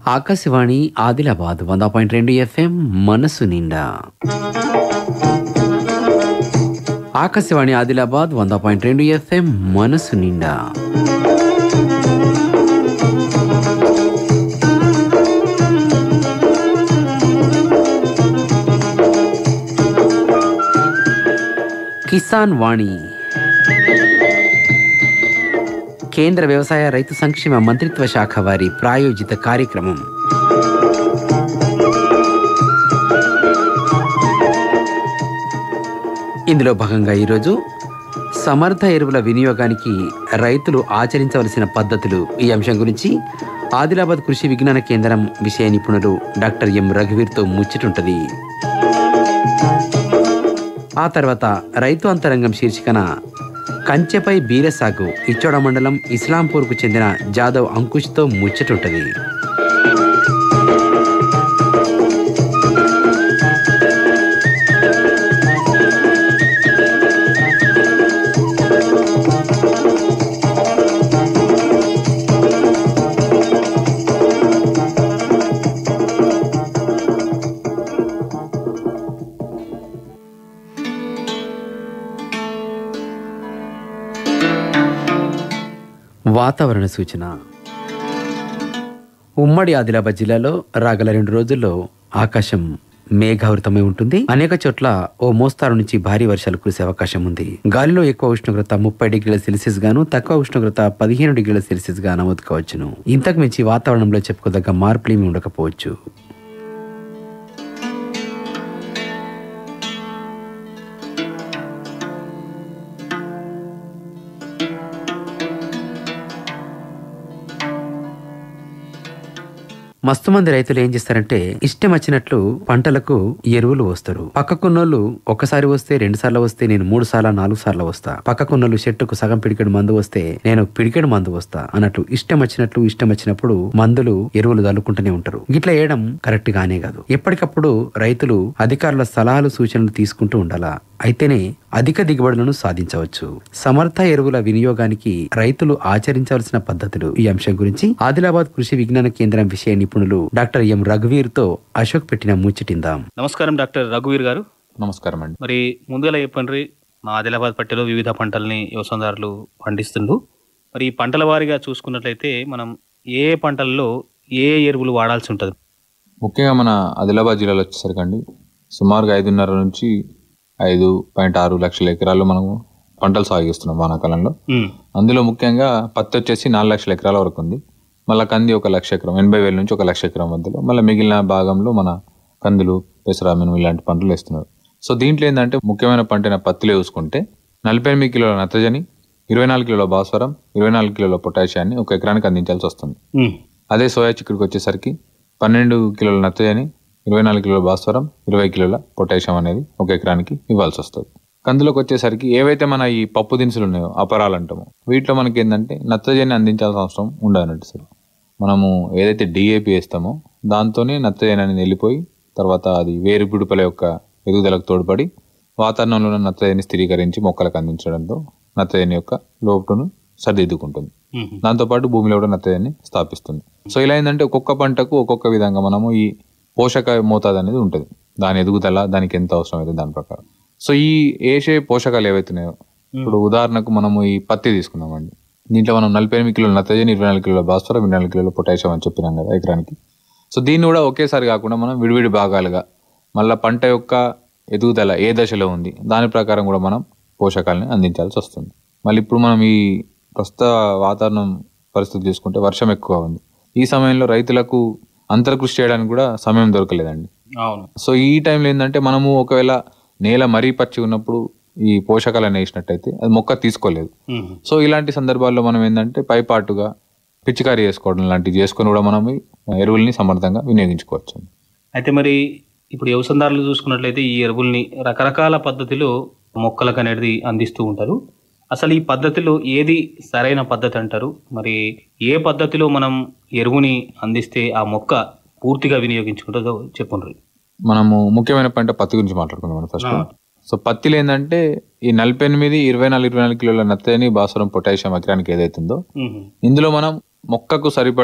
ఆకాశవాణి ఆదిలాబాద్ వంద పాయింట్ రెండు ఎఫ్ఎం మనసు నిండా ఆకాశవాణి ఆదిలాబాద్ వంద పాయింట్ రెండు ఎఫ్ఎం మనసు నిండా కిసాన్ వాణి కేంద్ర వ్యవసాయ రైతు సంక్షేమ మంత్రిత్వ శాఖ వారి ప్రాయోజిత కార్యక్రమం ఇందులో భాగంగా ఈరోజు సమర్థ ఎరువుల వినియోగానికి రైతులు ఆచరించవలసిన పద్ధతులు ఈ అంశం గురించి ఆదిలాబాద్ కృషి విజ్ఞాన కేంద్రం విషయ నిపుణులు డాక్టర్ ఎం రఘువీర్తో ముచ్చటుంటది ఆ తర్వాత రైతు అంతరంగం శీర్షికన కంచెపై బీర సాగు ఇచ్చోడ మండలం ఇస్లాంపూర్కు చెందిన జాదవ్ అంకుష్తో ముచ్చటుంటది వాతావరణ సూచన ఉమ్మడి ఆదిలాబాద్ జిల్లాలో రాగల రెండు రోజుల్లో ఆకాశం మేఘావృతమై ఉంటుంది అనేక చోట్ల ఓ మోస్తారు నుంచి భారీ వర్షాలు కురిసే అవకాశం ఉంది గాలిలో ఎక్కువ ఉష్ణోగ్రత ముప్పై డిగ్రీల సెల్సియస్ గాను తక్కువ ఉష్ణోగ్రత పదిహేను డిగ్రీల సెల్సియస్ గా నమోదు కావచ్చును ఇంతకు మించి వాతావరణంలో చెప్పుకోదగ్గ మార్పులేమి ఉండకపోవచ్చు మస్తు మంది రైతులు ఏం చేస్తారంటే ఇష్టం వచ్చినట్లు పంటలకు ఎరువులు వస్తారు పక్కకున్నోళ్ళు ఒకసారి వస్తే రెండు సార్లు వస్తే నేను మూడు సార్లు నాలుగు సార్లు వస్తా పక్కకున్నోళ్ళు చెట్టుకు సగం పిడికెడు మందు వస్తే నేను పిడికెడు మందు వస్తా అన్నట్లు ఇష్టం వచ్చినట్లు ఇష్టం వచ్చినప్పుడు మందులు ఎరువులు చల్లుకుంటూనే ఉంటారు ఇట్లా వేయడం కరెక్ట్ గానే కాదు ఎప్పటికప్పుడు రైతులు అధికారుల సలహాలు సూచనలు తీసుకుంటూ ఉండాలా అయితేనే అధిక దిగుబడులను సాధించవచ్చు సమర్థ ఎరువుల వినియోగానికి రైతులు ఆచరించవలసిన పద్ధతులు ఈ అంశం గురించి ఆదిలాబాద్ కృషి విజ్ఞాన కేంద్రం విషయ నిపుణులు డాక్టర్ ఎం రఘువీర్ తో అశోక్ పెట్టిన ముచ్చటిందాం నమస్కారం డాక్టర్ రఘువీర్ గారు నమస్కారం అండి మరి ముందుగా చెప్పండి మా ఆదిలాబాద్ పట్టెలో వివిధ పంటల్ని వ్యవసాయదారులు పండిస్తుండ్రు మరి ఈ పంటల వారీగా చూసుకున్నట్లయితే మనం ఏ ఏ పంటల్లో ఏ ఏ ఎరువులు వాడాల్సి ఉంటుంది ముఖ్యంగా మన ఆదిలాబాద్ జిల్లాలో వచ్చేసరికి అండి సుమారుగా ఐదున్నర నుంచి ఐదు పాయింట్ ఆరు లక్షల ఎకరాలు మనము పంటలు సాగిస్తున్నాం వానాకాలంలో అందులో ముఖ్యంగా పత్తి వచ్చేసి నాలుగు లక్షల ఎకరాల వరకు ఉంది మళ్ళీ కంది ఒక లక్ష ఎకరం ఎనభై వేల నుంచి ఒక లక్ష ఎకరం మధ్యలో మళ్ళీ మిగిలిన భాగంలో మన కందులు పెసర మినుము ఇలాంటి పంటలు వేస్తున్నారు సో దీంట్లో ఏంటంటే ముఖ్యమైన పంటైన పత్తిలో చూసుకుంటే నలభై ఎనిమిది కిలోల నత్రజని ఇరవై నాలుగు కిలోల భాస్వరం ఇరవై నాలుగు కిలోల పొటాషియాన్ని ఒక ఎకరానికి అందించాల్సి వస్తుంది అదే సోయా చిక్కుడుకి వచ్చేసరికి పన్నెండు కిలోల నత్రజని ఇరవై నాలుగు కిలోల భాస్వరం ఇరవై కిలోల పొటాషియం అనేది ఒక ఎకరానికి ఇవ్వాల్సి వస్తుంది కందులోకి వచ్చేసరికి ఏవైతే మన ఈ పప్పు దినుసులు ఉన్నాయో అపరాలు అంటామో వీటిలో మనకి ఏంటంటే నత్రజని అందించాల్సిన అవసరం ఉండదన్నట్టు సార్ మనము ఏదైతే డిఏపి వేస్తామో దాంతోనే నత్రజని అనేది వెళ్ళిపోయి తర్వాత అది వేరు పిడుపల యొక్క ఎదుగుదలకు తోడ్పడి వాతావరణంలో ఉన్న నత్రజని స్థిరీకరించి మొక్కలకు అందించడంతో నత్రజని యొక్క లోటును సరిదిద్దుకుంటుంది దాంతోపాటు భూమిలో కూడా నత్రజని స్థాపిస్తుంది సో ఇలా ఏంటంటే ఒక్కొక్క పంటకు ఒక్కొక్క విధంగా మనము ఈ పోషక మోతాదు అనేది ఉంటుంది దాని ఎదుగుదల దానికి ఎంత అవసరం అయితే దాని ప్రకారం సో ఈ ఏసే పోషకాలు ఏవైతున్నాయో ఇప్పుడు ఉదాహరణకు మనము ఈ పత్తి తీసుకున్నామండి దీంట్లో మనం నలభై ఎనిమిది కిలోల నత్రజని ఇరవై నాలుగు కిలోల భాస్వరం ఇరవై నాలుగు కిలోల పొటాషియం అని చెప్పినాం కదా ఎకరానికి సో దీన్ని కూడా ఒకేసారి కాకుండా మనం విడివిడి భాగాలుగా మళ్ళీ పంట యొక్క ఎదుగుదల ఏ దశలో ఉంది దాని ప్రకారం కూడా మనం పోషకాలని అందించాల్సి వస్తుంది మళ్ళీ ఇప్పుడు మనం ఈ ప్రస్తుత వాతావరణం పరిస్థితి చూసుకుంటే వర్షం ఎక్కువ ఉంది ఈ సమయంలో రైతులకు అంతర్కృషి చేయడానికి కూడా సమయం దొరకలేదండి అవును సో ఈ టైంలో ఏంటంటే మనము ఒకవేళ నేల మరీ పచ్చి ఉన్నప్పుడు ఈ పోషకాలను వేసినట్టయితే అది మొక్క తీసుకోలేదు సో ఇలాంటి సందర్భాల్లో మనం ఏంటంటే పైపాటుగా పిచికారీ చేసుకోవడం లాంటివి చేసుకొని కూడా మనం ఈ ఎరువుల్ని సమర్థంగా వినియోగించుకోవచ్చు అయితే మరి ఇప్పుడు వ్యవసాయదారులు చూసుకున్నట్లయితే ఈ ఎరువుల్ని రకరకాల పద్ధతిలో మొక్కలకు అనేది అందిస్తూ ఉంటారు అసలు ఈ పద్ధతిలో ఏది సరైన పద్ధతి అంటారు మరి ఏ పద్ధతిలో మనం ఎరువుని అందిస్తే ఆ మొక్క పూర్తిగా వినియోగించుకుంటుందో చెప్పుండ్రి మనము ముఖ్యమైన పంట పత్తి గురించి మాట్లాడుకుందాం మనం ఫస్ట్ సో పత్తిలో ఏంటంటే ఈ నలభై ఎనిమిది ఇరవై నాలుగు ఇరవై నాలుగు కిలోల నత్తని భాస్వరం పొటాషియం ఎకరానికి ఏదైతుందో ఇందులో మనం మొక్కకు సరిపడే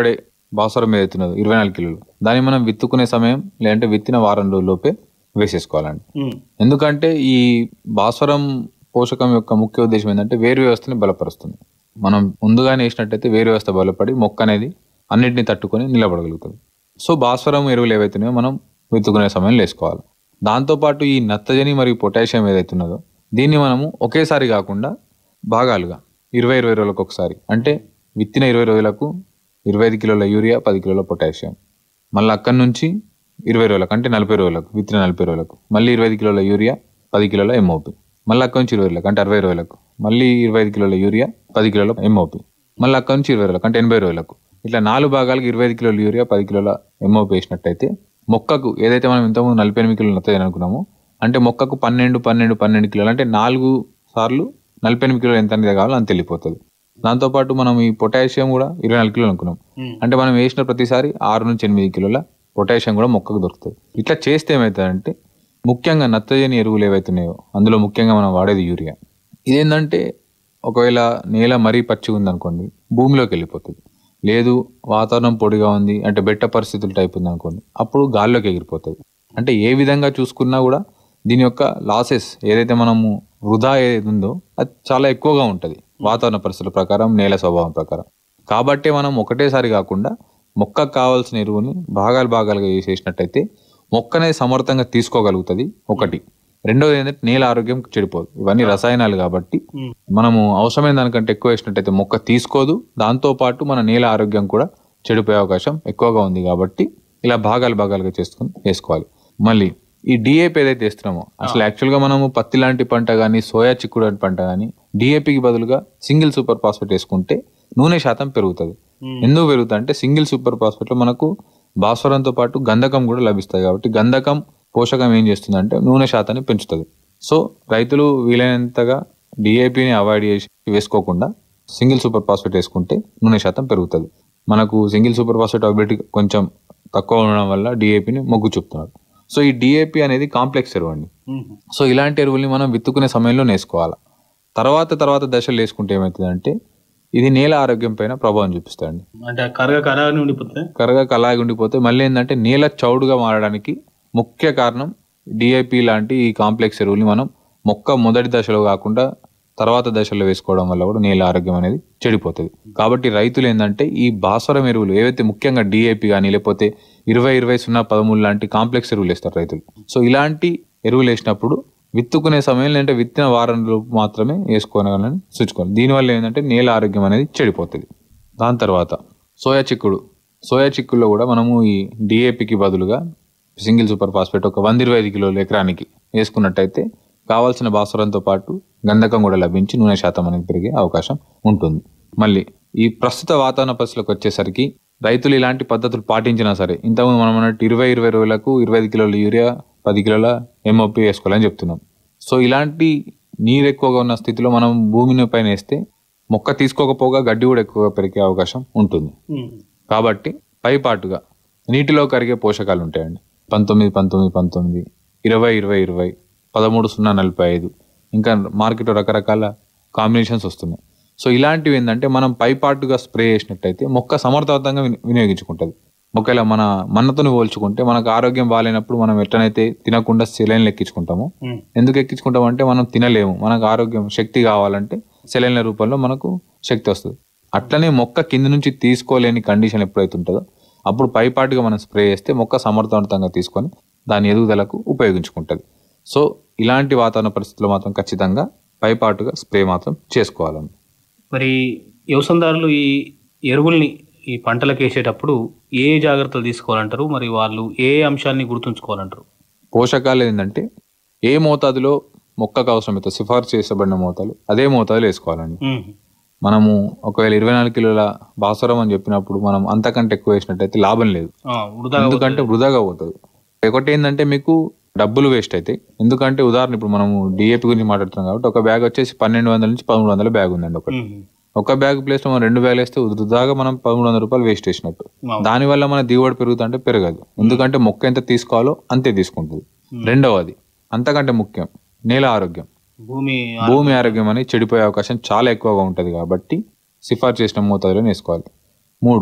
భాస్వరం ఏదైతున్నదో ఇరవై నాలుగు కిలోలు దాన్ని మనం విత్తుకునే సమయం లేదంటే విత్తిన వారం రోజుల్లోపే వేసేసుకోవాలండి ఉమ్, ఎందుకంటే ఈ భాస్వరం పోషకం యొక్క ముఖ్య ఉద్దేశం ఏంటంటే వేరు వ్యవస్థని బలపరుస్తుంది మనం ముందుగానే వేసినట్టయితే వేరు వ్యవస్థ బలపడి మొక్క అనేది అన్నిటిని తట్టుకొని నిలబడగలుగుతుంది సో భాస్వరం ఎరువులు ఏవైతున్నాయో మనం విత్తుకునే సమయంలో వేసుకోవాలి దాంతోపాటు ఈ నత్తజని మరియు పొటాషియం ఏదైతున్నదో దీన్ని మనము ఒకేసారి కాకుండా భాగాలుగా ఇరవై ఇరవై రోజులకు ఒకసారి అంటే విత్తిన ఇరవై రోజులకు ఇరవై ఐదు కిలోల యూరియా పది కిలోల పొటాషియం మళ్ళీ అక్కడి నుంచి ఇరవై రోజులకు అంటే నలభై రోజులకు విత్తిన నలభై రోజులకు మళ్ళీ ఇరవై ఐదు కిలోల యూరియా పది కిలోల ఎంఓపి మళ్ళీ అక్కడి నుంచి ఇరవై రోజులకు అంటే అరవై రోజులకు మళ్ళీ ఇరవై ఐదు కిలోల యూరియా పది కిలోల ఎంఓపి మళ్ళీ అక్కడి నుంచి ఇరవై రోజులకు అంటే ఎనభై రోజులకు ఇట్లా నాలుగు భాగాలకు ఇరవై ఐదు కిలోల యూరియా పది కిలోల ఎంఓపి వేసినట్టయితే మొక్కకు ఏదైతే మనం ఇంతకుముందు నలభై ఎనిమిది కిలోలు నత్తదని అనుకున్నామో అంటే మొక్కకు పన్నెండు పన్నెండు పన్నెండు కిలోలు అంటే నాలుగు సార్లు నలభై ఎనిమిది కిలోలు ఎంత అనేది కావాలో అంత వెళ్ళిపోతుంది దాంతోపాటు మనం ఈ పొటాషియం కూడా ఇరవై నాలుగు కిలోలు అనుకున్నాం ఉమ్, అంటే మనం వేసిన ప్రతిసారి ఆరు నుంచి ఎనిమిది కిలోల పొటాషియం కూడా మొక్కకు దొరుకుతుంది ఇట్లా చేస్తే ఏమవుతుందంటే ముఖ్యంగా నత్రజని ఎరువులు ఏవైతున్నాయో అందులో ముఖ్యంగా మనం వాడేది యూరియా ఇదేంటంటే ఒకవేళ నేల మరీ పచ్చిగా ఉందనుకోండి భూమిలోకి వెళ్ళిపోతుంది లేదు వాతావరణం పొడిగా ఉంది అంటే బెట్ట పరిస్థితులు టైప్ ఉంది అనుకోండి అప్పుడు గాల్లోకి ఎగిరిపోతుంది అంటే ఏ విధంగా చూసుకున్నా కూడా దీని యొక్క లాసెస్ ఏదైతే మనము వృధా ఏదైతే ఉందో అది చాలా ఎక్కువగా ఉంటుంది వాతావరణ పరిస్థితుల ప్రకారం నేల స్వభావం ప్రకారం కాబట్టి మనం ఒకటేసారి కాకుండా మొక్కకు కావాల్సిన ఎరువుని భాగాలు భాగాలుగా వేసేసినట్టయితే మొక్కనే సమర్థంగా తీసుకోగలుగుతుంది ఒకటి రెండోది ఏంటంటే నేల ఆరోగ్యం చెడిపోదు ఇవన్నీ రసాయనాలు కాబట్టి ఉమ్, మనము అవసరమైన దానికంటే ఎక్కువ వేసినట్టయితే మొక్క తీసుకోదు దాంతో పాటు మన నేల ఆరోగ్యం కూడా చెడిపోయే అవకాశం ఎక్కువగా ఉంది కాబట్టి ఇలా భాగాలు భాగాలుగా చేసుకుని వేసుకోవాలి మళ్ళీ ఈ డిఏపి ఏదైతే వేస్తున్నామో అసలు యాక్చువల్ గా మనము పత్తి లాంటి పంట కానీ సోయా చిక్కుడు లాంటి పంట కానీ డిఏపికి బదులుగా సింగిల్ సూపర్ ఫాస్ఫేట్ వేసుకుంటే నూనె శాతం పెరుగుతుంది ఉమ్, ఎందుకు పెరుగుతుంది అంటే సింగిల్ సూపర్ ఫాస్ఫేట్ లో మనకు భాస్వరంతో పాటు గంధకం కూడా లభిస్తుంది కాబట్టి గంధకం పోషకం ఏం చేస్తుందంటే నూనె శాతాన్ని పెంచుతుంది సో రైతులు వీలైనంతగా డిఏపిని అవాయిడ్ చేసి వేసుకోకుండా సింగిల్ సూపర్ ఫాస్ఫేట్ వేసుకుంటే నూనె శాతం పెరుగుతుంది మనకు సింగిల్ సూపర్ ఫాస్ఫేట్ అవైలబిలిటీ కొంచెం తక్కువ ఉండడం వల్ల డిఏపిని మొగ్గు చూపుతున్నారు సో ఈ డిఏపి అనేది కాంప్లెక్స్ ఎరువు అండి ఉమ్, సో ఇలాంటి ఎరువుల్ని మనం విత్తుకునే సమయంలో వేసుకోవాలి తర్వాత తర్వాత దశలు వేసుకుంటే ఏమవుతుందంటే ఇది నేల ఆరోగ్యం పైన ప్రభావం చూపిస్తాయండి అంటే ఆ కరగ కరగని ఉండిపోతుంది కరగా అలాగే ఉండిపోతే మళ్ళీ ఏంటంటే నేల చౌడుగా మారడానికి ముఖ్య కారణం డిఐపి లాంటి ఈ కాంప్లెక్స్ ఎరువుల్ని మనం మొక్క మొదటి దశలో కాకుండా తర్వాత దశలో వేసుకోవడం వల్ల కూడా నేల ఆరోగ్యం అనేది చెడిపోతుంది కాబట్టి రైతులు ఏంటంటే ఈ భాస్వరం ఎరువులు ఏవైతే ముఖ్యంగా డిఐపి కానీ లేకపోతే ఇరవై ఇరవై సున్నా పదమూడు లాంటి కాంప్లెక్స్ ఎరువులు వేస్తారు రైతులు సో ఇలాంటి ఎరువులు వేసినప్పుడు విత్తుకునే సమయంలో అంటే విత్తిన వారం లోపు మాత్రమే వేసుకోవాలని సూచుకోవాలి దీనివల్ల ఏంటంటే నేల ఆరోగ్యం అనేది చెడిపోతుంది దాని తర్వాత సోయా చిక్కుడు సోయా చిక్కుల్లో కూడా మనము ఈ డిఏపికి బదులుగా సింగిల్ సూపర్ ఫాస్ఫేట్ ఒక వంద ఇరవై ఐదు కిలోలు ఎకరానికి వేసుకున్నట్టయితే కావాల్సిన భాస్వరంతో పాటు గంధకం కూడా లభించి నూనె శాతం అనేది పెరిగే అవకాశం ఉంటుంది మళ్ళీ ఈ ప్రస్తుత వాతావరణ పరిస్థితులకు వచ్చేసరికి రైతులు ఇలాంటి పద్ధతులు పాటించినా సరే ఇంతకుముందు మనం అన్నట్టు ఇరవై ఇరవై రోజులకు ఇరవై ఐదు కిలోల యూరియా పది కిలోల ఎంఓపి వేసుకోవాలని చెప్తున్నాం సో ఇలాంటి నీరు ఎక్కువగా ఉన్న స్థితిలో మనం భూమిని పైన వేస్తే మొక్క తీసుకోకపోగా గడ్డి కూడా ఎక్కువగా పెరిగే అవకాశం ఉంటుంది ఉమ్, కాబట్టి పైపాటుగా నీటిలో కరిగే పోషకాలు ఉంటాయండి పంతొమ్మిది పంతొమ్మిది పంతొమ్మిది ఇరవై ఇరవై ఇరవై పదమూడు సున్నా నలభై ఐదు ఇంకా మార్కెట్లో రకరకాల కాంబినేషన్స్ వస్తున్నాయి సో ఇలాంటివి ఏంటంటే మనం పైపాటుగా స్ప్రే చేసినట్టయితే మొక్క సమర్థవంతంగా విని- వినియోగించుకుంటుంది ఒకవేళ మన మన్నతోని పోల్చుకుంటే మనకు ఆరోగ్యం బాగాలేనప్పుడు మనం ఎట్లనైతే తినకుండా సెలైన్లు ఎక్కించుకుంటామో ఉమ్, ఎందుకు ఎక్కించుకుంటాం అంటే మనం తినలేము మనకు ఆరోగ్యం శక్తి కావాలంటే సెలైన్ల రూపంలో మనకు శక్తి వస్తుంది అట్లనే మొక్క కింద నుంచి తీసుకోలేని కండిషన్ ఎప్పుడైతే ఉంటుందో అప్పుడు పైపాటుగా మనం స్ప్రే చేస్తే మొక్క సమర్థవంతంగా తీసుకొని దాని ఎదుగుదలకు ఉపయోగించుకుంటుంది సో ఇలాంటి వాతావరణ పరిస్థితుల్లో మాత్రం ఖచ్చితంగా పైపాటుగా స్ప్రే మాత్రం చేసుకోవాలండి మరి వ్యవసాయదారులు ఈ ఎరువుల్ని ఈ పంటలకు వేసేటప్పుడు ఏ జాగ్రత్తలు తీసుకోవాలంటారు మరి వాళ్ళు ఏ అంశాన్ని గుర్తుంచుకోవాలంటారు పోషకాలు ఏంటంటే ఏ మోతాదులో మొక్కకు అవసరమైతే సిఫార్సు చేసబడిన మోతాదు అదే మోతాదులో వేసుకోవాలండి ఉమ్, మనము ఒకవేళ ఇరవై నాలుగు కిలోల భాస్వరం అని చెప్పినప్పుడు మనం అంతకంటే ఎక్కువ వేసినట్టయితే లాభం లేదు ఆ, వృధా ఎందుకంటే వృధాగా పోతుంది ఒకటి ఏంటంటే మీకు డబ్బులు వేస్ట్ అవుతాయి ఎందుకంటే ఉదాహరణ ఇప్పుడు మనము డిఏపి గురించి మాట్లాడుతున్నాం కాబట్టి ఒక బ్యాగ్ వచ్చేసి పన్నెండు వందల నుంచి పదమూడు వందల బ్యాగ్ ఉందండి ఒకటి ఉమ్, ఒక బ్యాగ్ ప్లేస్ లో మనం రెండు బ్యాగులు వేస్తే వృధాగా మనం పదమూడు వందల రూపాయలు వేస్ట్ చేసినట్టు అవును. దానివల్ల మన దిగుబడి పెరుగుతుంటే పెరగదు ఎందుకంటే మొక్క ఎంత తీసుకోవాలో అంతే తీసుకుంటుంది రెండవది అంతకంటే ముఖ్యం నేల ఆరోగ్యం భూమి భూమి ఆరోగ్యం అనేది చెడిపోయే అవకాశం చాలా ఎక్కువగా ఉంటుంది కాబట్టి సిఫార్సు చేసిన మోతాదులో వేసుకోవాలి మూడు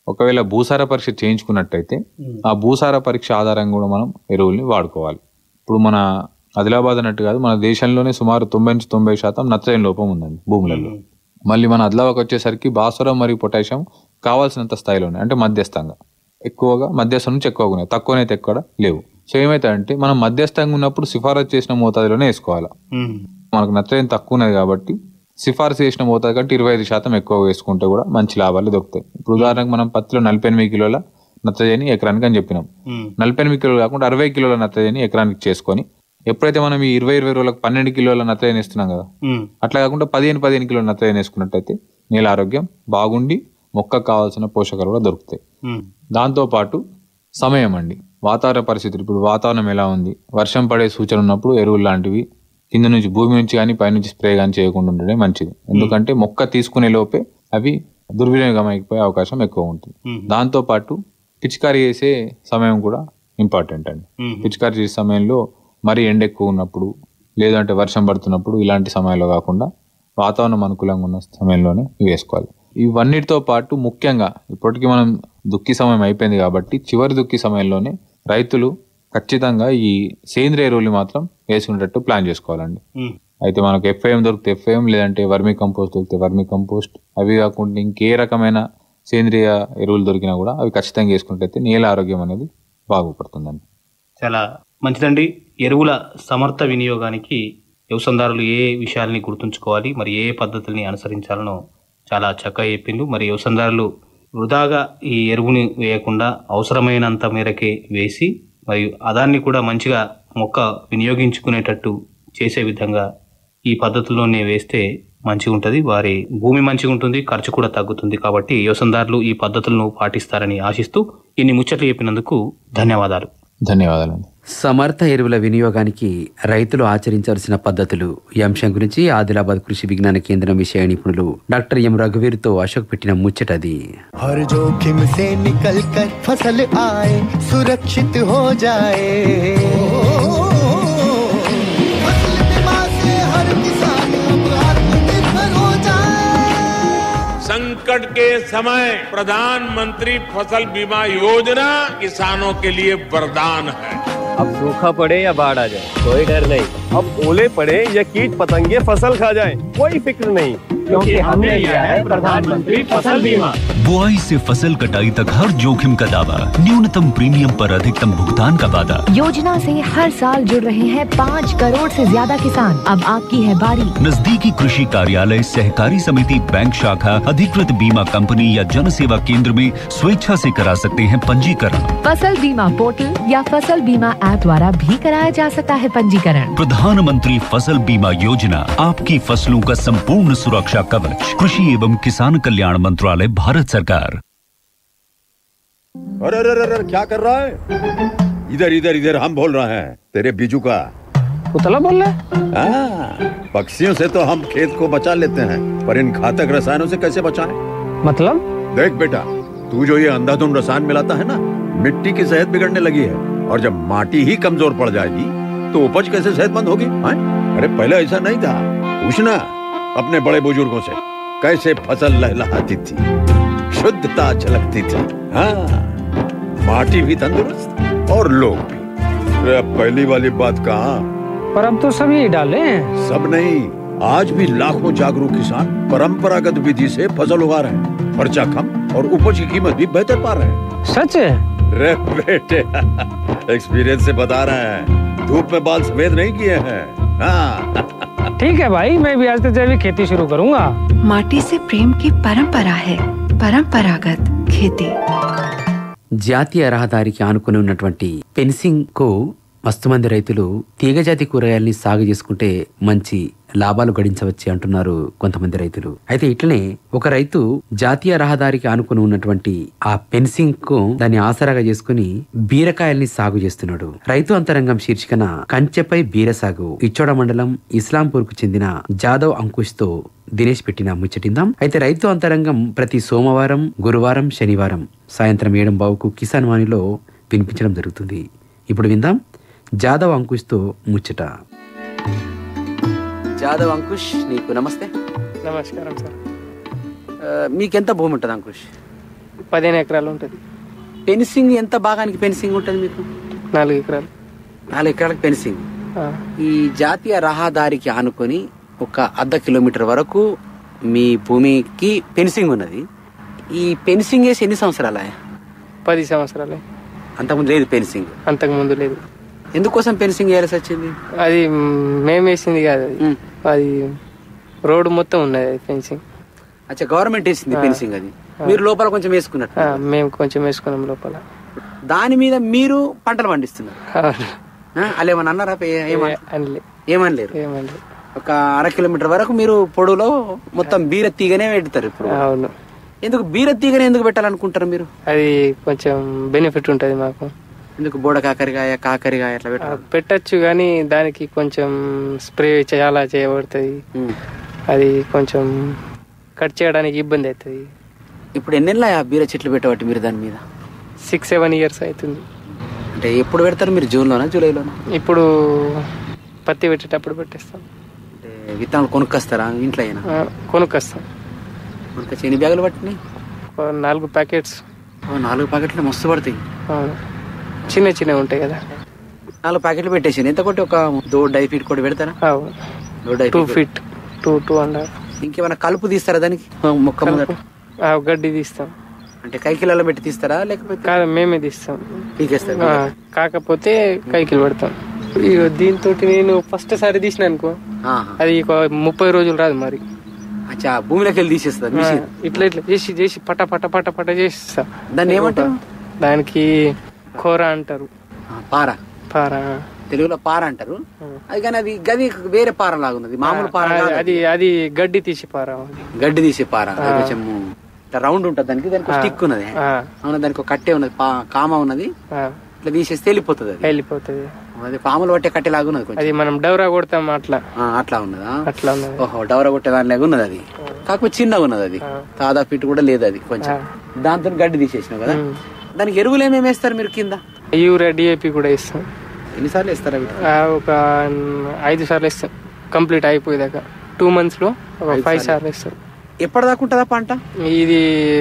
ఒకవేళ భూసార పరీక్ష చేయించుకున్నట్టయితే ఆ భూసార పరీక్ష ఆధారంగా కూడా మనం ఎరువుల్ని వాడుకోవాలి ఇప్పుడు మన ఆదిలాబాద్ అన్నట్టు కాదు మన దేశంలోనే సుమారు తొంభై నుంచి తొంభై శాతం నత్రజని లోపం ఉందండి భూములలో మళ్ళీ మన ఆదిలాబాద్కి వచ్చేసరికి భాస్వరం మరియు పొటాషియం కావాల్సినంత స్థాయిలోనే అంటే మధ్యస్థంగా ఎక్కువగా మధ్యస్థం నుంచి ఎక్కువగా ఉన్నాయి తక్కువనైతే ఎక్కడ లేవు సో ఏమవుతాయంటే మనం మధ్యస్థంగా ఉన్నప్పుడు సిఫారసు చేసిన మోతాదులోనే వేసుకోవాలి ఉమ్. మనకు నత్రజని తక్కువ ఉన్నది కాబట్టి సిఫారసు చేసిన మోతాదు కంటే ఇరవై ఐదు శాతం ఎక్కువ వేసుకుంటే కూడా మంచి లాభాలు దొరుకుతాయి ఇప్పుడు ఉదాహరణకు మనం పత్తిలో నలభై ఎనిమిది కిలోల నత్రజని ఎకరానికి అని చెప్పినాం ఉమ్. నలభై ఎనిమిది కిలోలు కాకుండా అరవై కిలోల నత్రజని ఎకరానికి చేసుకొని ఎప్పుడైతే మనం ఈ ఇరవై ఇరవై రోజులకు పన్నెండు కిలోల నత్రజని ఇస్తున్నాం కదా ఉమ్. అట్లా కాకుండా పదిహేను పదిహేను కిలోల నత్రజని వేసుకున్నట్టయితే నేల ఆరోగ్యం బాగుండి మొక్కకు కావాల్సిన పోషకాలు కూడా దొరుకుతాయి ఉమ్. దాంతోపాటు సమయం అండి వాతావరణ పరిస్థితులు ఇప్పుడు వాతావరణం ఎలా ఉంది వర్షం పడే సూచన ఉన్నప్పుడు ఎరువులు లాంటివి కింద నుంచి భూమి నుంచి కానీ పైనుంచి స్ప్రే కానీ చేయకుండా ఉండడమే మంచిది ఎందుకంటే మొక్క తీసుకునే లోపే అవి దుర్వినియోగం అయిపోయే అవకాశం ఎక్కువ ఉంటుంది ఉమ్. దాంతోపాటు పిచికారీ చేసే సమయం కూడా ఇంపార్టెంట్ అండి ఉమ్. పిచికారీ చేసే సమయంలో మరీ ఎండ ఎక్కువ ఉన్నప్పుడు లేదంటే వర్షం పడుతున్నప్పుడు ఇలాంటి సమయంలో కాకుండా వాతావరణం అనుకూలంగా ఉన్న సమయంలోనే ఇవి వేసుకోవాలి ఇవన్నిటితో పాటు ముఖ్యంగా ఇప్పటికీ మనం దుక్కి సమయం అయిపోయింది కాబట్టి చివరి దుక్కి సమయంలోనే రైతులు ఖచ్చితంగా ఈ సేంద్రియ ఎరువులు మాత్రం వేసుకునేటట్టు ప్లాన్ చేసుకోవాలండి ఉమ్. అయితే మనకు ఎఫ్ఐఎం దొరికితే ఎఫ్ఐఎం లేదంటే వర్మీ కంపోస్ట్ దొరికితే వర్మీ కంపోస్ట్ అవి కాకుండా ఇంకే రకమైన సేంద్రియ ఎరువులు దొరికినా కూడా అవి ఖచ్చితంగా వేసుకున్నట్టయితే నేల ఆరోగ్యం అనేది బాగుపడుతుందండి చాలా మంచిదండి ఎరువుల సమర్థ వినియోగానికి వ్యవసాయదారులు ఏ విషయాల్ని గుర్తుంచుకోవాలి మరి ఏ పద్ధతుల్ని అనుసరించాలనో చాలా చక్కగా చెప్పిండు మరి వ్యవసాయదారులు వృధాగా ఈ ఎరువుని వేయకుండా అవసరమైనంత మేరకే వేసి మరియు అదాన్ని కూడా మంచిగా మొక్క వినియోగించుకునేటట్టు చేసే విధంగా ఈ పద్ధతుల్లోనే వేస్తే మంచిగా ఉంటుంది వారి భూమి మంచిగా ఉంటుంది ఖర్చు కూడా తగ్గుతుంది కాబట్టి వ్యవసాయదారులు ఈ పద్ధతులను పాటిస్తారని ఆశిస్తూ ఇన్ని ముచ్చట్లు చెప్పినందుకు ధన్యవాదాలు ధన్యవాదాలండి సమర్థ ఎరువుల వినియోగానికి రైతులు ఆచరించాల్సిన పద్ధతులు ఈ అంశం గురించి ఆదిలాబాద్ కృషి విజ్ఞాన కేంద్రం విషయ నిపుణులు డాక్టర్ ఎం రఘువీర్తో అశోక్ పెట్టిన ముచ్చటది हर जोखिम से निकल कर फसल आए सुरक्षित हो जाए फसल बीमा से हर किसान अब आत्मनिर्भर हो जाए संकट के समय प्रधानमंत्री फसल बीमा योजना किसानों के लिए वरदान है अब सूखा पड़े या बाढ़ आ जाए कोई डर नहीं अब ओले पड़े या कीट पतंगे फसल खा जाए कोई फिक्र नहीं क्योंकि हमने लिया है प्रधानमंत्री फसल बीमा बुआई से फसल कटाई तक हर जोखिम का दावा न्यूनतम प्रीमियम पर अधिकतम भुगतान का वादा योजना से हर साल जुड़ रहे हैं पाँच करोड़ से ज्यादा किसान अब आपकी है बारी नजदीकी कृषि कार्यालय सहकारी समिति बैंक शाखा अधिकृत बीमा कंपनी या जन सेवा केंद्र में स्वेच्छा से करा सकते हैं पंजीकरण फसल बीमा पोर्टल या फसल बीमा ऐप द्वारा भी कराया जा सकता है पंजीकरण प्रधानमंत्री फसल बीमा योजना आपकी फसलों का संपूर्ण सुरक्षा कवच कृषि एवं किसान कल्याण मंत्रालय भारत सरकार अरे अरे अरे अरे, क्या कर रहा है इधर इधर इधर हम बोल रहे हैं तेरे बीजू का उतला बोल रहा हाँ, पक्षियों से तो हम खेत को बचा लेते हैं पर इन घातक रसायनों से कैसे बचाएं? मतलब देख बेटा तू जो ये अंधाधुंध रसायन मिलाता है ना मिट्टी की सेहत बिगड़ने लगी है और जब माटी ही कमजोर पड़ जाएगी तो उपज कैसे सेहतमंद होगी हाँ? अरे पहले ऐसा नहीं था पूछना अपने बड़े बुजुर्गों से कैसे फसल लहलहाती थी शुद्धता झलकती थी हाँ माटी भी तंदुरुस्त और लोग भी अरे अब पहली वाली बात कहाँ पर अब तो सभी डाले हैं सब नहीं आज भी लाखों जागरूक किसान परंपरागत विधि से फसल उगा रहे हैं खर्चा कम और उपज की कीमत भी बेहतर पा रहे हैं सच है रे बेटे एक्सपीरियंस से बता रहे हैं धूप में बाल सफेद नहीं किए हैं हाँ ठीक है भाई मैं भी आज से जैविक खेती शुरू करूंगा माटी से प्रेम की परंपरा है परंपरागत खेती జాతీయ రహదారికి ఆనుకుని ఉన్నటువంటి ఫెన్సింగ్ కు మస్తు మంది రైతులు తీగజాతి కూరగాయల్ని సాగు చేసుకుంటే మంచి లాభాలు గడించవచ్చు అంటున్నారు కొంతమంది రైతులు అయితే ఇట్లనే ఒక రైతు జాతీయ రహదారికి ఆనుకుని ఉన్నటువంటి ఆ ఫెన్సింగ్ కు దాన్ని ఆసరాగా చేసుకుని బీరకాయల్ని సాగు చేస్తున్నాడు రైతు అంతరంగం శీర్షికన కంచెపై బీర సాగు ఇచ్చోడ మండలం ఇస్లాంపూర్ కు చెందిన జాదవ్ అంకుష్ తో దినేష్ పెట్టిన ముచ్చటిందాం అయితే రైతు అంతరంగం ప్రతి సోమవారం గురువారం శనివారం సాయంత్రం ఏడం బావుకు కిసాన్ వాణిలో వినిపించడం జరుగుతుంది ఇప్పుడు విందాం జాదవ్ అంకుష్తో ముచ్చట జాదవ్ అంకుష్ నీకు నమస్తే నమస్కారం సార్ మీకెంత భూమి ఉంటుంది అంకుష్ పదిహేను ఎకరాలు ఉంటుంది ఫెన్సింగ్ ఎంత భాగానికి ఫెన్సింగ్ ఉంటుంది మీకు నాలుగు ఎకరాలు నాలుగు ఎకరాలకు ఫెన్సింగ్ ఆ, ఈ జాతీయ రహదారికి ఆనుకొని ఒక అర్ధ కిలోమీటర్ వరకు మీ భూమికి ఫెన్సింగ్ ఉన్నది ఈ ఫెన్సింగ్ వేసి ఎన్ని సంవత్సరాలు పది సంవత్సరాలే అంతకుముందు లేదు ఫెన్సింగ్ అంతకు ముందు లేదు ఎందుకోసం ఫెన్సింగ్ వేయాల్సి వచ్చింది అది మేము వేసింది కాదు అది అది రోడ్డు మొత్తం ఉన్నది అది ఫెన్సింగ్ అచ్చా గవర్నమెంట్ వేసింది ఆ. ఫెన్సింగ్ అది మీరు లోపల కొంచెం వేసుకున్నట్టు ఆ, మేము కొంచెం వేసుకున్నాం లోపల దాని మీద మీరు పంటలు పండిస్తున్నారు అవును. ఆ, వాళ్ళు ఏమన్నా అన్నారా ఏ- ఏమన్- అనలే ఏమనలేరు ఏమనలే ఒక అర కిలోమీటర్ వరకు మీరు పొడులో మొత్తం బీర తీగనే పెడతారు ఇప్పుడు అవును ఎందుకు బీర తీగనే ఎందుకు పెట్టాలనుకుంటారు మీరు అది కొంచెం బెనిఫిట్ ఉంటుంది మాకు ఎందుకు బోడ కాకరకాయ కాకరకాయ అట్లా ఆ, పెట్టాలి పెట్టచ్చు కానీ దానికి కొంచెం స్ప్రే చాలా చేయబడుతుంది అది కొంచెం కట్ చేయడానికి ఇబ్బంది అవుతుంది ఇప్పుడు ఎన్నెళ్ళ బీర చెట్లు పెట్టబట్టి మీరు దాని మీద సిక్స్ సెవెన్ ఇయర్స్ అవుతుంది అంటే ఎప్పుడు పెడతారు మీరు జూన్లోనా జూలైలోనా ఇప్పుడు పత్తి పెట్టేటప్పుడు పెట్టేస్తాం అంటే విత్తనాలు కొనుక్కొస్తారా ఇంట్లో అయినా ఆ, కొనుక్కొస్తాం కొనుక్కొచ్చి ఎన్ని బ్యాగులు పట్టినాయి ఒక నాలుగు ప్యాకెట్స్ ఓ, నాలుగు ప్యాకెట్లు మస్తు పడతాయి అవును చిన్న చిన్నవి ఉంటాయి కదా నాలుగు ప్యాకెట్లు పెట్టేసి ఎంత కొట్టి ఒక దో డై ఫీట్ కూడా పెడతారా అవును దో డై two feet two two and half ఇంకేమైనా కలుపు తీస్తారా దానికి ఓ, మొక్క ముందర ఆ, గడ్డి తీస్తాం అంటే కైకిలలో పెట్టి తీస్తారా లేకపోతే కాదు మేమే తీస్తాం పీకేస్తారు ఆ, కాకపోతే కైకిలు పెడతాం ఇగో దీంతో నేను ఫస్ట్ సారి తీసిన అనుకో ఆహా. అది ఒక ముప్పై రోజులు రాదు మరి అచ్చా భూమిలోకి వెళ్ళి తీసేస్తారు ఆ, మిషన్ ఇట్లా ఇట్లా చేసి చేసి పట పట పట పట చేస్తా దాన్ని ఏమంటారు? దానికి కూర అంటారు ఆ, పార పార తెలుగులో పార అంటారు అది కానీ అది గది వేరే పార లాగా ఉన్నది మామూలు పార ఆ, కాదు అది అది గడ్డి తీసి పార అది. గడ్డి తీసే పార అది ఆ. కొంచెం ఇట్లా రౌండ్ ఉంటుంది దానికి దానికి ఆ. స్టిక్ ఉన్నది ఆ. అవును దానికి ఒక కట్టె ఉన్నది పా- కామ ఉన్నది ఆ, ఇట్లా తీసేస్తే వెళ్ళిపోతుంది అది వెళ్ళిపోతుంది అది పాములు పట్టే కట్టె లాగా ఉన్నది కొంచెం అది మనం డౌరా కొడతాం అట్లా ఆ, అట్లా ఉన్నదా అట్లా ఉన్నది ఓహో డవర కొట్టే దాని లాగా ఉన్నది అది కాకపోతే చిన్నగా ఉన్నది అది తాదా ఫిట్ కూడా లేదు అది కొంచెం దాంతో గడ్డి తీసేసినావు కదా ఉమ్. దానికి ఎరువులు ఏమేమి వేస్తారు మీరు కింద యూరియా డిఏపి కూడా ఇస్తాం ఎన్నిసార్లు వేస్తారు అవి ఆ, ఒక ఐదు సార్లు ఇస్తాం కంప్లీట్ అయిపోయేదాకా టూ మంత్స్ లో ఒక ఐదు ఫైవ్ సార్లు. సార్లు ఇస్తాం ఎప్పటిదాకా ఉంటుందా పంట ఇది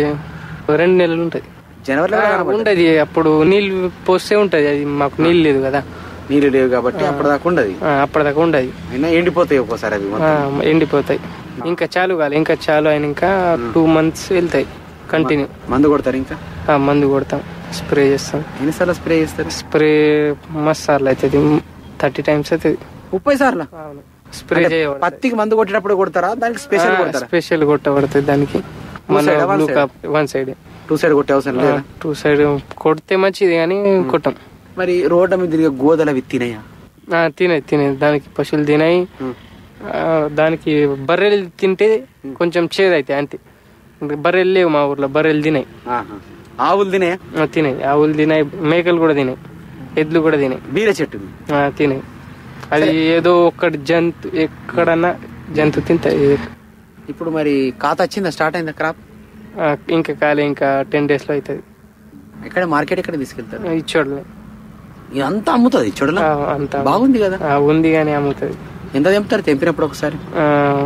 రెండు నెలలు ఉంటది జనవరిలో ఆ, ఉండదు అప్పుడు నీళ్ళు పోస్తే ఉంటది అది మాకు నీళ్ళు లేదు కదా నీళ్ళు లేవు కాబట్టి అప్పటిదాకా ఉండదు ఆ, అప్పటిదాకా ఉండదు అయినా ఎండిపోతాయి ఒక్కోసారి అవి ఆ, మొత్తం. ఎండిపోతాయి ఇంకా చాలు కాదు ఇంకా చాలు అయిన ఇంకా టూ మంత్స్ వెళ్తాయి కంటిన్యూ మందు కొడతారు ఇంకా మందు కొడతాం స్ప్రే చేస్తాం ఎన్నిసార్లు స్ప్రే చేస్తారు స్ప్రే మస్తు సార్లు అవుతుంది థర్టీ టైమ్స్ అవుతుంది ముప్పై సార్లు స్ప్రే అంటే చేయబడుతుంది పత్తికి మందు కొట్టేటప్పుడు కొడతారా దానికి స్పెషల్ కొడతారా స్పెషల్ కొట్టబడుతుంది దానికి Two side ఆ, one బ్లూ side? కాప్ వన్ సైడ్ టూ సైడ్ కొట్టే అవసరం లేదా టూ సైడ్ కొడితే మంచిది కానీ కొట్టాం మరి రోడ్డు మీద తిరిగే గోదలు అవి తినయా ఆ, తినే తినే దానికి పశువులు తినాయి ఆ, దానికి బర్రెలు తింటే కొంచెం చేదు అవుతాయి అంతే ఇంకా బర్రెలు లేవు మా ఊర్లో బర్రెలు తినాయి ఆహా. ఆవులు తినయా ఆ, తినాయి ఆవులు తినాయి మేకలు కూడా తినాయి ఎద్లు కూడా తినాయి బీర చెట్టు ఆ, తినాయి అది ఏదో ఒక్కటి జంతు ఎక్కడన్నా జంతు తింటాయి ఇప్పుడు మరి ఖాతా వచ్చిందా స్టార్ట్ అయిందా క్రాప్ ఆ, ఇంకా కాలే ఇంకా టెన్ డేస్ లో అవుతుంది ఎక్కడ మార్కెట్ ఎక్కడ తీసుకెళ్తారు ఇచ్చోడలే ఇదంతా అమ్ముతుంది చూడలా అంత బాగుంది కదా ఉంది కానీ అమ్ముతుంది ఎంత తెంపుతారు తెంపినప్పుడు ఒకసారి ఆ,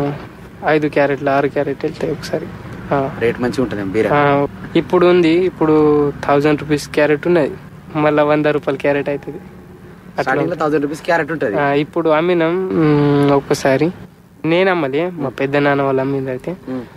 ఐదు క్యారెట్లు ఆరు క్యారెట్ వెళ్తాయి ఒకసారి ఆ. రేట్ మంచిగా ఉంటుంది బీర ఆ, ఇప్పుడు ఉంది ఇప్పుడు థౌజండ్ రూపీస్ క్యారెట్ ఉన్నది మళ్ళా వంద రూపాయల క్యారెట్ అవుతుంది అట్లా స్టార్టింగ్ లో థౌసండ్ రూపీస్ క్యారెట్ ఉంటుంది ఆ, ఇప్పుడు అమ్మినాం మ్, ఒక్కసారి నేను అమ్మలే మా పెద్ద నాన్న వాళ్ళు అమ్మింది అయితే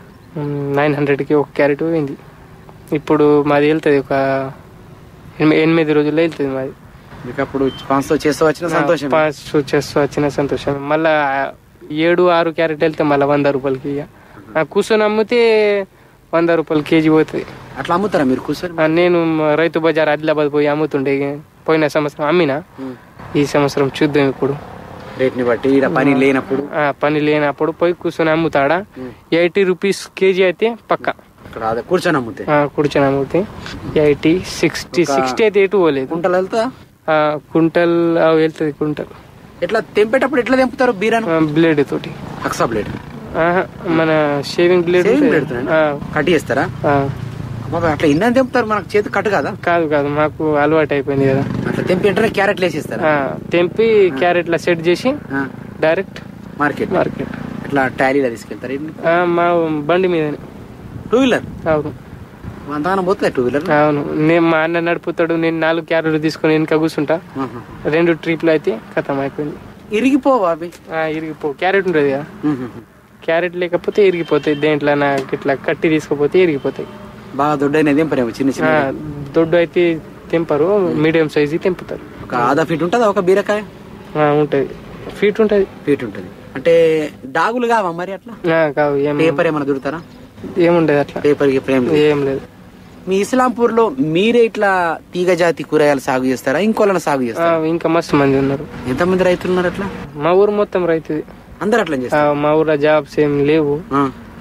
నైన్ హండ్రెడ్కి ఒక క్యారెట్ పోయింది ఇప్పుడు మాది వెళ్తుంది ఒక ఎనిమి- ఎనిమిది రోజుల్లో వెళ్తుంది మాది మీకు అప్పుడు పాంచ్ చేస్తూ వచ్చిన సంతోషం పాస్ చేస్తూ వచ్చిన సంతోషం మళ్ళా ఏడు ఆరు క్యారెట్ వెళ్తే మళ్ళీ వంద రూపాయలకి ఇక ఆ, కూర్చొని అమ్మితే వంద రూపాయలు కేజీ పోతుంది అట్లా అమ్ముతారా మీరు కూర్చొని ఆ, నేను మ- రైతు బజార్ ఆదిలాబాద్ పోయి అమ్ముతుండే ఇక పోయిన సంవత్సరం అమ్మినా ఈ సంవత్సరం చూద్దాం ఇప్పుడు రేట్ ని బట్టి ఈడ పని లేనప్పుడు ఆ, పని లేనప్పుడు పోయి కూర్చొని అమ్ముతాడా ఎయిటీ రూపీస్ కేజీ అయితే పక్క ఇక్కడ అదే కూర్చొని అమ్ముతే ఆ, కూర్చొని అమ్ముతే ఎయిటీ సిక్స్టీ ఒక- సిక్స్టీ అయితే ఎటు పోలేదు కుంటలు వెళ్తా ఆ, కుంటల్ ఆ, వెళ్తుంది కుంటల్ ఎట్లా తెంపేటప్పుడు ఎట్లా తెంపుతారు బీరాను ఆ, బ్లేడ్ తోటి అక్సా బ్లేడ్ ఆహా, మన షేవింగ్ బ్లేడ్ Shaving ఉంటుంది. blade తోనే? ఆ, కట్ చేస్తారా ఆ. అబ్బా, అట్లా ఇన్న తెంపుతారు మనకు చేతి కట్టు కదా కాదు కాదు మాకు అలవాటు అయిపోయింది కదా అట్లా తెంపి వెంటనే క్యారెట్లు వేసేస్తారా ఆ, తెంపి క్యారెట్ల సెట్ చేసి డైరెక్ట్ మార్కెట్ మార్కెట్ ఇట్లా టాలీలో తీసుకెళ్తారు మా బండి మీదనే టూ వీలర్ అవును అంతగానం పోతుంది టూ వీలర్ అవును నేను మా అన్న నడుపుతాడు నేను నాలుగు క్యారెట్లు తీసుకొని వెనక కూర్చుంటా రెండు ట్రిప్లు అయితే ఖతం అయిపోయింది ఇరిగిపోవా అవి ఆ, ఇరిగిపో క్యారెట్ ఉంటుంది కదా క్యారెట్ లేకపోతే ఇరిగిపోతాయి దేంట్లో నాకు ఇట్లా కట్టి తీసుకుపోతే ఇరిగిపోతాయి బాగా దొడ్డైనది ఏం పరేమో చిన్న ఆ, చిన్న దొడ్డు అయితే తెంపరు మీడియం సైజు తెంపుతారు ఒక ఆదా ఫీట్ ఉంటుందా ఒక బీరకాయ ఆ, ఉంటది ఫీట్ ఉంటది ఫీట్ ఉంటుంది అంటే డాగులు కావా మరి అట్లా ఆ, కావు ఏం పేపర్ ఏమైనా దొరుకుతారా ఏముండదు అట్లా పేపర్ ఫ్రేమ్ ఏం లేదు మీ ఇస్లాంపూర్ లో మీరే ఇట్లా తీగ జాతి కూరగాయలు సాగు చేస్తారా ఇంకోళ్ళని సాగు ఆ, చేస్తారా ఇంకా మస్తు మంది ఉన్నారు ఎంతమంది రైతులు ఉన్నారు అట్లా మా ఊరు మొత్తం రైతుది అందరు అట్లా ఆ, చేస్తారు మా ఊర్లో జాబ్స్ ఏం లేవు ఆ.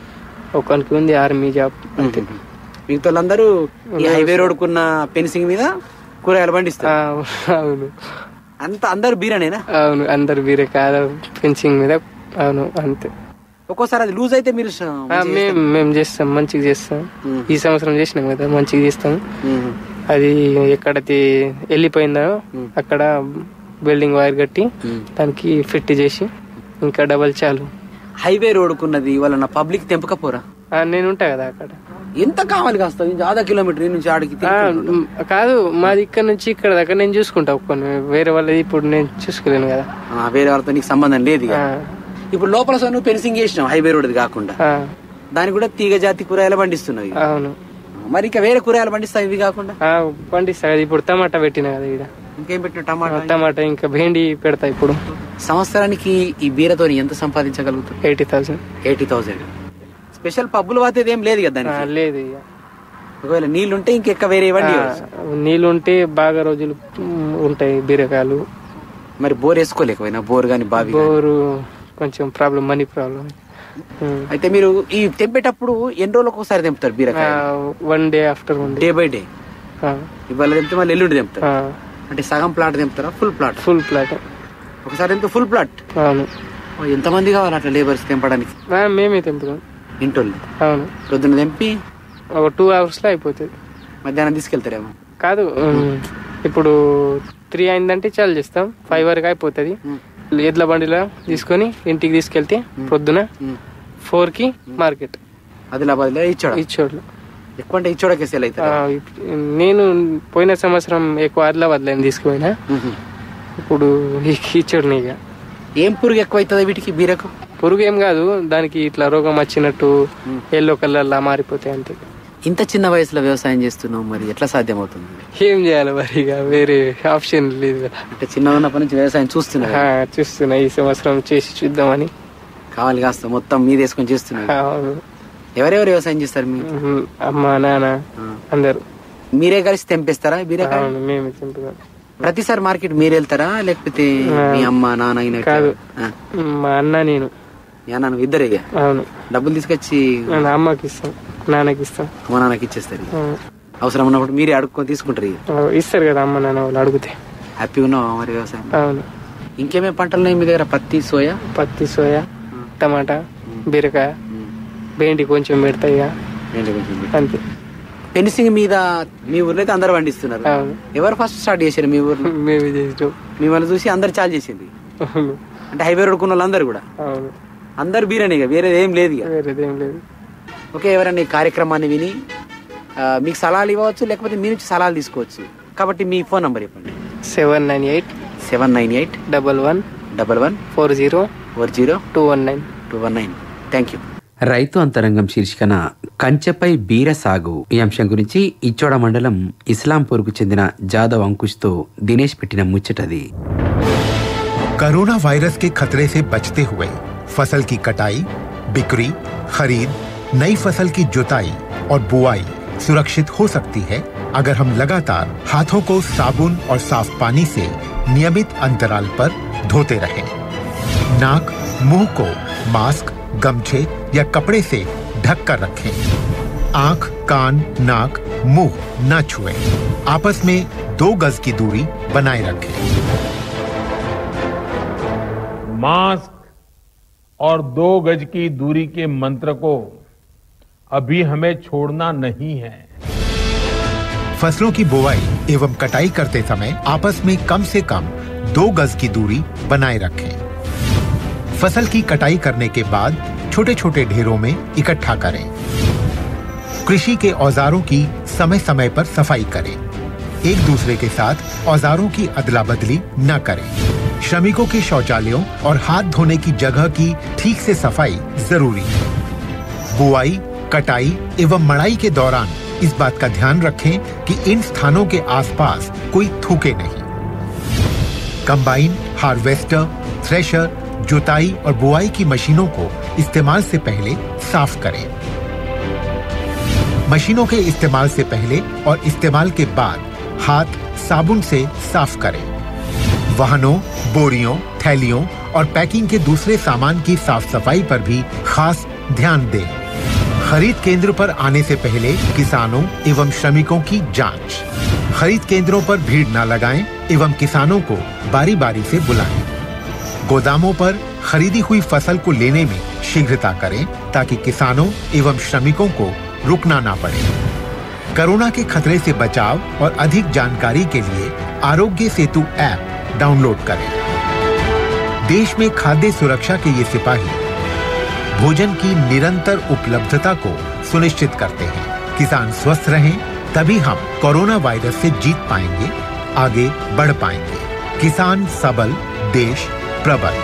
ఒకనికి ఉంది ఆర్మీ జాబ్ అంతే మిగతా వాళ్ళందరూ ఈ హైవే రోడ్కున్న పెన్సింగ్ మీద కూరగాయలు పండిస్తారు ఆ, అవును అంత అందరు బీరనేనా అవును అందరు వీరే కాదు ఫెన్సింగ్ మీద అవును అంతే ఒక్కోసారి అది లూజ్ అయితే మీరు స- ఆ, మేము మేము చేస్తాం మంచిగా చేస్తాం ఈ సంవత్సరం చేసినాం కదా మంచిగా చేస్తాం మ్మ్. అది ఎక్కడైతే వెళ్ళిపోయిందో అక్కడ బిల్డింగ్ వైర్ కట్టి దానికి ఫిట్ చేసి ఇంకా డబల్ చాలు హైవే రోడ్కున్నది వాళ్ళ పబ్లిక్ తెంపకపోరా ఆ, నేను ఉంటా కదా అక్కడ ఎంత కావాలి కాస్త ఇంచు ఆधा కిలోమీటర్ ఈ నుంచి ఆడికి ఆ, మ్, కాదు మాది ఇక్కడ నుంచి ఇక్కడ దాకా నేను చూసుకుంటా ఒక్కని వేరే వాళ్ళది ఇప్పుడు నేను చూసుకోలేను కదా ఆ, వేరే వాళ్ళతో నీకు సంబంధం లేదు ఇక ఆ, ఇప్పుడు లోపల సొన్ను ఫెన్సింగ్ చేసినాం హైవే రోడ్ది కాకుండా ఆ, దానికి కూడా తీగ జాతి కూరగాయలు పండిస్తున్నావు ఇక. అవును మరి ఇంకా వేరే కూరగాయలు పండిస్తావు ఇవి కాకుండా ఆ, పండిస్తా కదా ఇప్పుడు టమాటా పెట్టిన కదా ఇక్కడ ఇంకేం పెట్టిన టమాటా టమాటా ఇంకా భేండి పెడతా ఇప్పుడు సంవత్సరానికి ఈ బీరతో ఎంత సంపాదించగలుగుతావు eighty thousand eighty thousand special పబ్బులు వాతేది ఏం లేదు కదా దానికి లేదు ఇక ఒకవేళ నీళ్లు ఉంటే ఇంకెక్క వేరే ఇవ్వండి నీళ్ళు ఉంటే బాగా రోజులు మ్, ఉంటాయి బీరకాయలు మరి బోర్ వేసుకోలేకపోయినా బోర్ గాని బావి గాని. బోరు కొంచెం ప్రాబ్లం మనీ ప్రాబ్లం అయితే మీరు ఈ తెంపేటప్పుడు ఎన్ని రోజులకు ఒకసారి తెంపుతారు బీరకాయ one day after one day by day ఇవాళ తెంపితే మళ్ళీ ఎల్లుండి తెంపుతారు అంటే సగం ప్లాట్ తెంపుతారా ఫుల్ ప్లాట్ ఫుల్ ప్లాట్ ఒకసారి తెంపితే ఫుల్ ప్లాట్ అవును ఎంతమంది కావాలి అట్లా లేబర్స్ తెంపడానికి ఆ, మేమే తెంపుతాం ఇంటోళ్ళు అవును ప్రొద్దున తెంపి ఒక టూ అవర్స్ లో అయిపోతుంది మధ్యాహ్నం తీసుకెళ్తారేమో కాదు ఉమ్, ఇప్పుడు త్రీ అయిందంటే చాలు చేస్తాం ఫైవ్ వరకు అయిపోతుంది ఎడ్ల బండిలో తీసుకొని ఇంటికి తీసుకెళ్తే పొద్దున ఫోర్ కి మార్కెట్ ఆదిలాబాద్ లో ఇచ్చాడు ఇచ్చోడ్లో ఎక్కువ అంటే ఇచ్చోడకే సేల్ ఆ, అవుతారు ఇప్- నేను పోయిన సంవత్సరం ఎక్కువ ఆదిలాబాద్ లైన్ తీసుకుపోయినా ఇప్పుడు ఇచ్చోడిని ఇక ఏం పురుగు ఎక్కువ అవుతుంది వీటికి బీరకు పురుగు ఏం కాదు దానికి ఇట్లా రోగం వచ్చినట్టు ఎల్లో కలర్ లా మారిపోతాయి అంతే ఇంత చిన్న వయసులో వ్యవసాయం చేస్తున్నావు మరి ఎట్లా సాధ్యం అవుతుంది ఏం చేయాలి మరి ఇక వేరే ఆప్షన్ లేదు కదా అంటే చిన్న ఉన్నప్పటి నుంచి వ్యవసాయం చూస్తున్నావు ఆ, చూస్తున్నా ఈ సంవత్సరం చేసి చూద్దామని కావాలి కాస్త మొత్తం మీద వేసుకొని చేస్తున్నావు అవును. ఎవరెవరు వ్యవసాయం చేస్తారు మీరు ఉమ్, అమ్మ నాన్న అందరు మీరే కలిసి తెంపేస్తారా బీరకాయ అవును మేము తెంపుతాం ప్రతిసారి మార్కెట్ మీరు వెళ్తారా లేకపోతే ఆ. మీ అమ్మ నాన్న అయినా ఇట్లా? కాదు. ఆ. మా అన్న నేను మీ అన్న నువ్వు ఇద్దరే ఇక. అవును డబ్బులు తీసుకొచ్చి నా అమ్మకి ఇస్తాం నాన్నకి ఇస్తాం మా నాన్నకి ఇచ్చేస్తారు ఇక. ఆ, అవసరం ఉన్నప్పుడు మీరే అడుక్కొని తీసుకుంటారు ఇక. ఆ, ఇస్తారు కదా అమ్మ నాన్న వాళ్ళు అడిగితే హ్యాపీగా ఉన్నావా మరి వ్యవసాయం అవును ఇంకేమేమి పంటలు ఉన్నాయి మీ దగ్గర పత్తి సోయా పత్తి సోయా టమాటా బీరకాయ భేండి కొంచెం పెడతాయి ఇక ఏంటి కొంచెం పెట్టు. అంతే ఫెన్సింగ్ మీద మీ ఊర్లో అయితే అందరు పండిస్తున్నారు అవును. ఎవరు ఫస్ట్ స్టార్ట్ చేశారు మీ ఊర్లో మేము చేసాం మిమ్మల్ని చూసి అందరు చాలు చేసింది అవును అంటే హైవే రోడ్ ఉన్న వాళ్ళందరూ కూడా అవును అందరు బీరనే ఇక వేరేది ఏం లేదు ఇక వేరేదేం లేదు ఓకే ఎవరైనా ఈ కార్యక్రమాన్ని విని ఆ, మీకు సలహాలు ఇవ్వచ్చు లేకపోతే మీ నుంచి సలహాలు తీసుకోవచ్చు కాబట్టి మీ ఫోన్ నంబర్ చెప్పండి seven nine eight seven nine eight double one double one four zero four zero two one nine two one nine thank you రైతు అంతరంగం శీర్షికన కంచెపై బీర సాగు ఈ అంశం గురించి ఇచ్చోడ మండలం ఇస్లాంపూర్కు చెందిన జాదవ్ అంకుష్తో దినేష్ పెట్టిన ముచ్చటది कोरोना वायरस के खतरे से बचते हुए फसल की कटाई बिक्री खरीद नई फसल की जुताई और बुआई सुरक्षित हो सकती है अगर हम लगातार हाथों को साबुन और साफ पानी से नियमित अंतराल पर धोते रहें। नाक मुंह को मास्क गमछे या कपड़े से ढक कर रखें आंख कान नाक मुंह न छुएं। आपस में दो गज की दूरी बनाए रखें मास्क और दो गज की दूरी के मंत्र को अभी हमें छोड़ना नहीं है फसलों की बुवाई एवं कटाई करते समय आपस में कम से कम दो गज की दूरी बनाए रखें फसल की कटाई करने के बाद छोटे छोटे ढेरों में इकट्ठा करें कृषि के औजारों की समय समय पर सफाई करें एक दूसरे के साथ औजारों की अदला बदली न करें श्रमिकों के शौचालयों और हाथ धोने की जगह की ठीक से सफाई जरूरी है बुआई कटाई एवं मड़ाई के दौरान इस बात का ध्यान रखें कि इन स्थानों के आसपास कोई थूके नहीं कंबाइन हार्वेस्टर थ्रेशर जुताई और बुआई की मशीनों को इस्तेमाल से पहले साफ करें मशीनों के इस्तेमाल से पहले और इस्तेमाल के बाद हाथ साबुन से साफ करें वाहनों बोरियों थैलियों और पैकिंग के दूसरे सामान की साफ सफाई पर भी खास ध्यान दें खरीद केंद्र पर आने से पहले किसानों एवं श्रमिकों की जांच खरीद केंद्रों पर भीड़ न लगाएं एवं किसानों को बारी बारी से बुलाएं गोदामों पर खरीदी हुई फसल को लेने में शीघ्रता करें ताकि किसानों एवं श्रमिकों को रुकना ना पड़े कोरोना के खतरे से बचाव और अधिक जानकारी के लिए आरोग्य सेतु ऐप डाउनलोड करें देश में खाद्य सुरक्षा के ये सिपाही भोजन की निरंतर उपलब्धता को सुनिश्चित करते हैं किसान स्वस्थ रहें तभी हम कोरोना वायरस से जीत पाएंगे आगे बढ़ पाएंगे किसान सबल देश प्रबल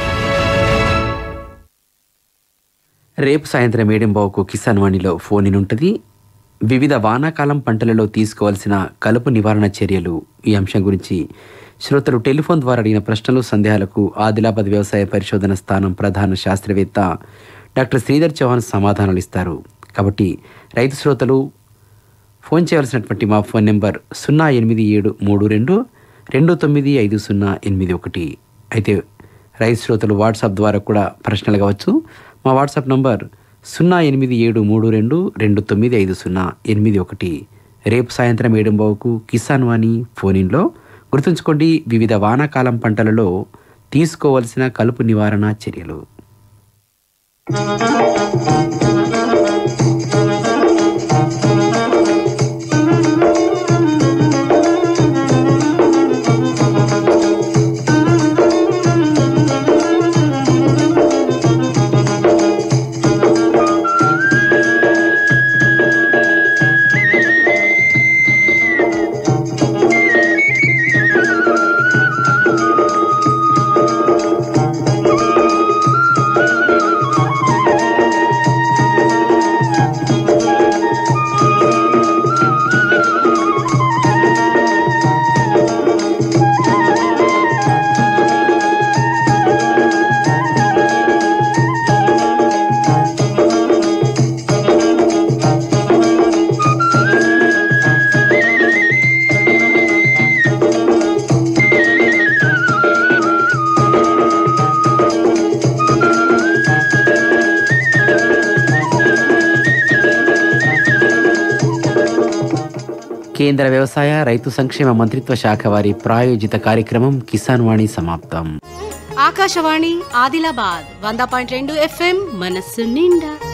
రేపు సాయంత్రం ఏడింబావుకు కిసాన్ వాణిలో ఫోన్ ఇన్ ఉంటుంది వివిధ వానాకాలం పంటలలో తీసుకోవాల్సిన కలుపు నివారణ చర్యలు ఈ అంశం గురించి శ్రోతలు టెలిఫోన్ ద్వారా అడిగిన ప్రశ్నలు సందేహాలకు ఆదిలాబాద్ వ్యవసాయ పరిశోధన స్థానం ప్రధాన శాస్త్రవేత్త డాక్టర్ శ్రీధర్ చౌహాన్ సమాధానాలు ఇస్తారు కాబట్టి రైతు శ్రోతలు ఫోన్ చేయవలసినటువంటి మా ఫోన్ నెంబర్ సున్నా ఎనిమిది ఏడు మూడు రెండు రెండు తొమ్మిది ఐదు సున్నా ఎనిమిది ఒకటి అయితే రైతు శ్రోతలు వాట్సాప్ ద్వారా కూడా ప్రశ్నలు కావచ్చు మా వాట్సాప్ నంబర్ సున్నా ఎనిమిది ఏడు మూడు రెండు రెండు తొమ్మిది ఐదు సున్నా ఎనిమిది ఒకటి రేపు సాయంత్రం ఏడుంబావుకు కిసాన్ వాణి ఫోన్ ఇన్లో గుర్తుంచుకోండి వివిధ వానాకాలం పంటలలో తీసుకోవలసిన కలుపు నివారణ చర్యలు కేంద్ర వ్యవసాయ రైతు సంక్షేమ మంత్రిత్వ శాఖ వారి ప్రాయోజిత కార్యక్రమం కిసాన్ వాణి సమాప్తం ఆకాశవాణి ఆదిలాబాద్ వంద పాయింట్ రెండు ఎఫ్ఎం మనస్సు నిండా